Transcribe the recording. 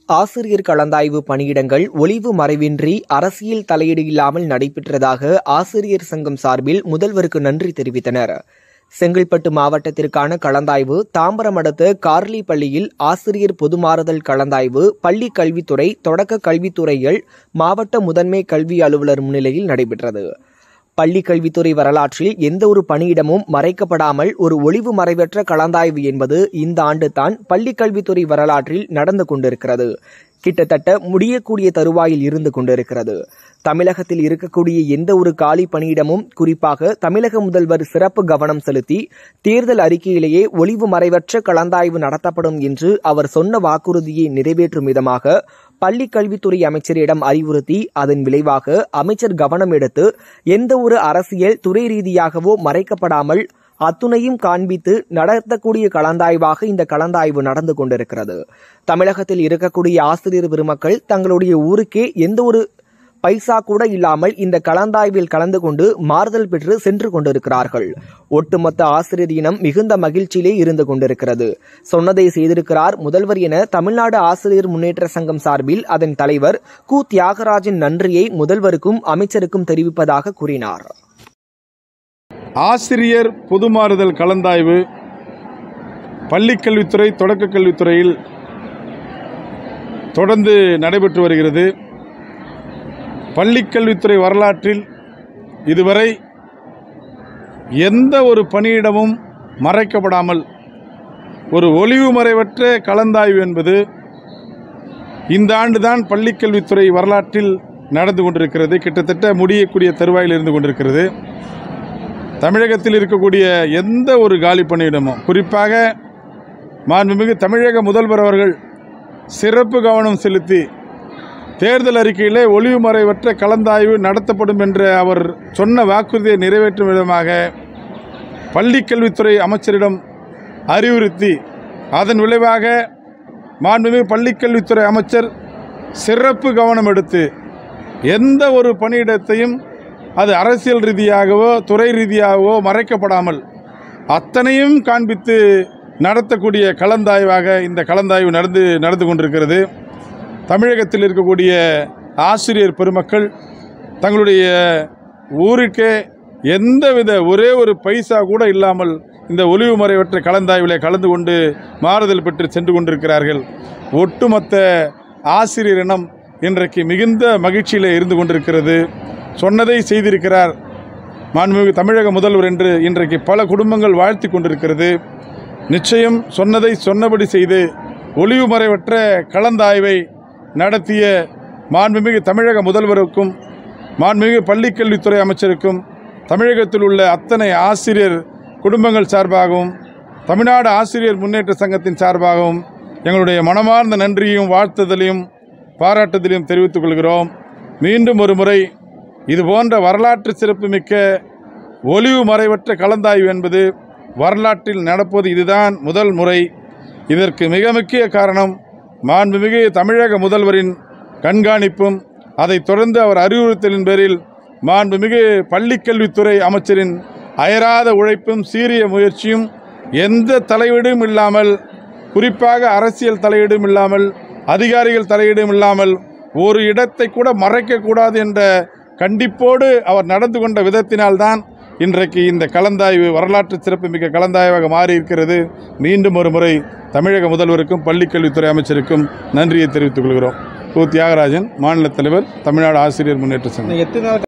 ஆசிரியர் கலந்தாய்வு பணியிடங்கள் ஒளிவு மறைவின்றி அரசியல் தலையீடு இல்லாமல் நடைபெற்றதாக ஆசிரியர் சங்கம் சார்பில் முதல்வருக்கு நன்றி தெரிவித்தனர் செங்கல்பட்டு மாவட்டத்திற்கான கலந்தாய்வு தாம்பரம் அடுத்த கார்லி பள்ளியில் ஆசிரியர் பொதுமாறுதல் கலந்தாய்வு பள்ளி கல்வித்துறை தொடக்க கல்வித்துறைகள் மாவட்ட முதன்மை கல்வி அலுவலர் முன்னிலையில் நடைபெற்றது பள்ளி கல்வித்துறை வரலாற்றில் எந்த ஒரு பணியிடமும் மறைக்கப்படாமல் ஒரு ஒளிவு மறைவற்ற கலந்தாய்வு என்பது இந்த ஆண்டு தான் பள்ளி கல்வித்துறை வரலாற்றில் நடந்து கொண்டிருக்கிறது கிட்டத்தட்ட முடியக்கூடிய தருவாயில் இருந்து கொண்டிருக்கிறது தமிழகத்தில் இருக்கக்கூடிய எந்த ஒரு காலி பணியிடமும் குறிப்பாக தமிழக முதல்வர் சிறப்பு கவனம் செலுத்தி தேர்தல் அறிக்கையிலேயே ஒளிவு மறைவற்ற கலந்தாய்வு நடத்தப்படும் என்று அவர் சொன்ன வாக்குறுதியை நிறைவேற்றும் விதமாக பள்ளி கல்வித்துறை அமைச்சரிடம் அறிவுறுத்தி அதன் விளைவாக அமைச்சர் கவனம் எடுத்து எந்த ஒரு அரசியல் துறை ரீதியாகவோ மறைக்கப்படாமல் அத்துணையும் காண்பித்து நடத்தக்கூடிய கலந்தாய்வாக இந்த கலந்தாய்வு நடந்து கொண்டிருக்கிறது தமிழகத்தில் இருக்கக்கூடிய ஆசிரியர் பெருமக்கள் தங்களுடைய ஊருக்கே எந்த ஒரு பைசா கூட இல்லாமல் இந்த கலந்தாய்வில் கலந்து கொண்டு மாறுதல் பெற்று சென்று கொண்டிருக்கிறார்கள் ஒட்டுமொத்த ஆசிரியர் இனம் மிகுந்த மகிழ்ச்சியிலே இருந்து கொண்டிருக்கிறது சொன்னதை செய்திருக்கிறார் முதல்வர் என தமிழ்நாடு ஆசிரியர் முன்னேற்ற சங்கம் சார்பில் அதன் தலைவர் கு தியாகராஜன் நன்றியை முதல்வருக்கும் அமைச்சருக்கும் தெரிவிப்பதாக கூறினார் ஆசிரியர் பொதுமாறுதல் கலந்தாய்வு பள்ளிக்கல்வித்துறை தொடக்கக் கல்வித்துறையில் தொடர்ந்து நடைபெற்று வருகிறது பள்ளிக்கல்வித்துறை வரலாற்றில் இதுவரை எந்த ஒரு பணியிடமும் மறைக்கப்படாமல் ஒரு ஒளிவு மறைவற்ற கலந்தாய்வு என்பது இந்த ஆண்டுதான் பள்ளிக்கல்வித்துறை வரலாற்றில் நடந்து கொண்டிருக்கிறது கிட்டத்தட்ட முடியக்கூடிய தருவாயில் இருந்து கொண்டிருக்கிறது தமிழகத்தில் இருக்கக்கூடிய எந்த ஒரு காலி பணியிடமும் குறிப்பாக மாண்புமிகு தமிழக முதல்வர் அவர்கள் சிறப்பு கவனம் செலுத்தி தேர்தல் அறிக்கையிலே ஒளிவு மறைவற்ற கலந்தாய்வு நடத்தப்படும் என்ற அவர் சொன்ன வாக்குறுதியை நிறைவேற்றும் விதமாக பள்ளிக்கல்வித்துறை அமைச்சரிடம் அறிவுறுத்தி அதன் விளைவாக மாண்புமிகு பள்ளிக்கல்வித்துறை அமைச்சர் சிறப்பு கவனம் எடுத்து எந்த ஒரு பணியிடத்தையும் அது அரசியல் ரீதியாகவோ துறை ரீதியாகவோ மறைக்கப்படாமல் அத்தனையும் காண்பித்து நடத்தக்கூடிய கலந்தாய்வாக இந்த கலந்தாய்வு நடந்து நடந்து கொண்டிருக்கிறது தமிழகத்தில் இருக்கக்கூடிய ஆசிரியர் பெருமக்கள் தங்களுடைய ஊருக்கே எந்தவித ஒரே ஒரு பைசா கூட இல்லாமல் இந்த ஒளிவு மறைவற்ற கலந்தாய்வில் கலந்து கொண்டு மாறுதல் பெற்று சென்று கொண்டிருக்கிறார்கள் ஒட்டுமொத்த ஆசிரியர் இனம் இன்றைக்கு மிகுந்த மகிழ்ச்சியில் இருந்து கொண்டிருக்கிறது சொன்னதை செய்திருக்கிறார் மாண்புமிகு தமிழக முதல்வர் என்று இன்றைக்கு பல குடும்பங்கள் வாழ்த்தி கொண்டிருக்கிறது நிச்சயம் சொன்னதை சொன்னபடி செய்து ஒளிவு மறைவற்ற கலந்தாய்வை நடத்திய மாண்புமிகு தமிழக முதல்வருக்கும் மாண்புமிகு பள்ளிக்கல்வித்துறை அமைச்சருக்கும் தமிழகத்தில் உள்ள அத்தனை ஆசிரியர் குடும்பங்கள் சார்பாகவும் தமிழ்நாடு ஆசிரியர் முன்னேற்ற சங்கத்தின் சார்பாகவும் எங்களுடைய மனமார்ந்த நன்றியும் வாழ்த்துதலையும் பாராட்டுதலையும் தெரிவித்துக் கொள்கிறோம் மீண்டும் ஒரு முறை இது போன்ற வரலாற்று சிறப்புமிக்க ஒளிவு மறைவற்ற கலந்தாய்வு என்பது வரலாற்றில் நடப்பது இதுதான் முதல் முறை இதற்கு மிக முக்கிய காரணம் மாண்புமிகு தமிழக முதல்வரின் கண்காணிப்பும் அதைத் தொடர்ந்து அவர் அறிவுறுத்தலின் பேரில் மாண்புமிகு பள்ளிக்கல்வித்துறை அமைச்சரின் அயராத உழைப்பும் சீரிய முயற்சியும் எந்த தலையீடும் இல்லாமல் குறிப்பாக அரசியல் தலையீடும் இல்லாமல் அதிகாரிகள் தலையீடும் இல்லாமல் ஒரு இடத்தை கூட மறைக்கக்கூடாது என்ற கண்டிப்போடு அவர் நடந்து கொண்ட விதத்தினால்தான் இன்றைக்கு இந்த கலந்தாய்வு வரலாற்று சிறப்புமிக்க கலந்தாய்வாக மாறி இருக்கிறது மீண்டும் ஒரு முறை தமிழக முதல்வருக்கும் பள்ளிக்கல்வித்துறை அமைச்சருக்கும் நன்றியை தெரிவித்துக் கொள்கிறோம் கு தியாகராஜன் மாநில தலைவர் தமிழ்நாடு ஆசிரியர் முன்னேற்ற சங்கம் எத்தனை நாள்